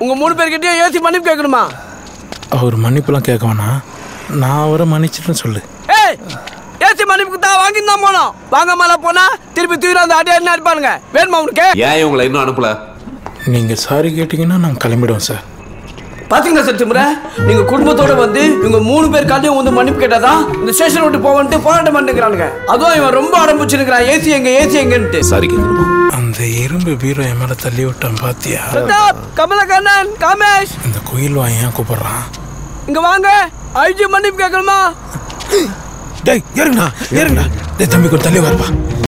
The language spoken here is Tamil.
உங்க மூணு பேர்கிட்டயும் ஏசி மன்னிப்பு கேட்கணுமா அவர் மன்னிப்புலாம் கேட்க வேணாம் நான் அவரை மன்னிச்சிட்டேன்னு சொல்லு ஏய் ஏசி மன்னிப்புக்கு தான் வாங்கிட்டு தான் போனோம் வாங்காமல போனா திருப்பி தூர அந்த அடி என்ன அடிப்பானுங்க வேணுமா உனக்கு ஏன் இவங்களை இன்னும் அனுப்பல நீங்கள் சாரி கேட்டிங்கன்னா நாங்கள் கிளம்பிடுவோம் சார் பாத்தீங்களா சத்தியமுறை நீங்க குடும்பத்தோட வந்து இவங்க மூணு பேர் காலையும் வந்து மன்னிப்பு கேட்டாதான் இந்த ஸ்டேஷன் விட்டு போவன்ட்டு போராட்டம் பண்ணிக்கிறானுங்க அதுவும் இவன் ரொம்ப அடம்பிச்சிருக்கிறான் ஏசி எங்க ஏசி எங்கன்ட்டு சாரி கேட்கணுமா அந்த இரும்பு பீரோ என் மேலே தள்ளி விட்டான் பாத்தியா பிரதாப் கமலக்கண்ணன் காமேஷ் இந்த குயில் வாய் ஏன் கூப்பிடுறான் இங்க வாங்க ஐஜி மன்னிப்பு கேட்கணுமா டேய் ஏறுங்கண்ணா ஏறுங்கண்ணா டேய் தம்பி கொஞ்சம் தள்ளி வரப்பா